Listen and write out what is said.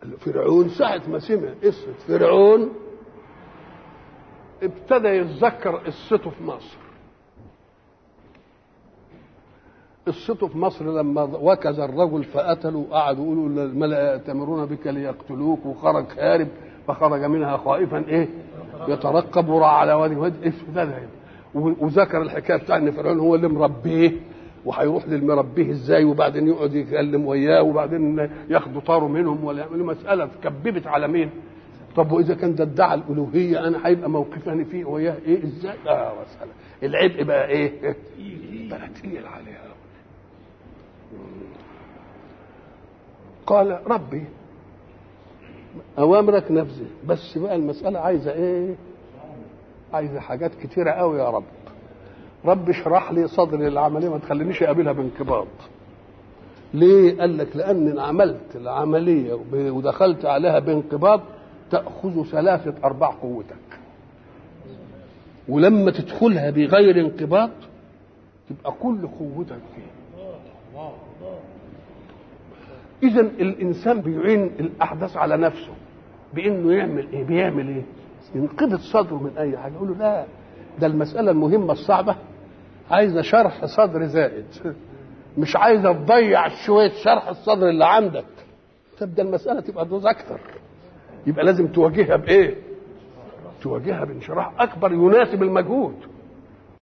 فرعون ساعة ما سمع قصة فرعون ابتدى يتذكر قصته في مصر قصته في مصر لما وكز الرجل فقتلوا قعدوا يقولوا الملأ يأتمرون بك ليقتلوك وخرج هارب فخرج منها خائفا ايه يترقب وراء على وادي وادي ابتدى وذكر الحكايه بتاع ان فرعون هو اللي مربيه وهيروح للمربيه ازاي وبعدين يقعد يتكلم وياه وبعدين ياخدوا طاره منهم ولا يعملوا مساله كببت على مين؟ طب واذا كان ده ادعى الالوهيه انا هيبقى موقفني فيه وياه ايه ازاي؟ اه مساله العبء بقى ايه؟ بقى تقيل عليها قال ربي اوامرك نفذه بس بقى المساله عايزه ايه؟ عايزه حاجات كتيره قوي يا رب رب اشرح لي صدري العمليه ما تخلينيش اقابلها بانقباض ليه قال لك لان عملت العمليه ودخلت عليها بانقباض تاخذ ثلاثه ارباع قوتك ولما تدخلها بغير انقباض تبقى كل قوتك فيه اذا الانسان بيعين الاحداث على نفسه بانه يعمل ايه بيعمل ايه ينقبض صدره من اي حاجه يقول له لا ده المساله المهمه الصعبه عايزه شرح صدر زائد مش عايزه تضيع شويه شرح الصدر اللي عندك تبدا المساله تبقى دوز اكثر يبقى لازم تواجهها بايه تواجهها بانشراح اكبر يناسب المجهود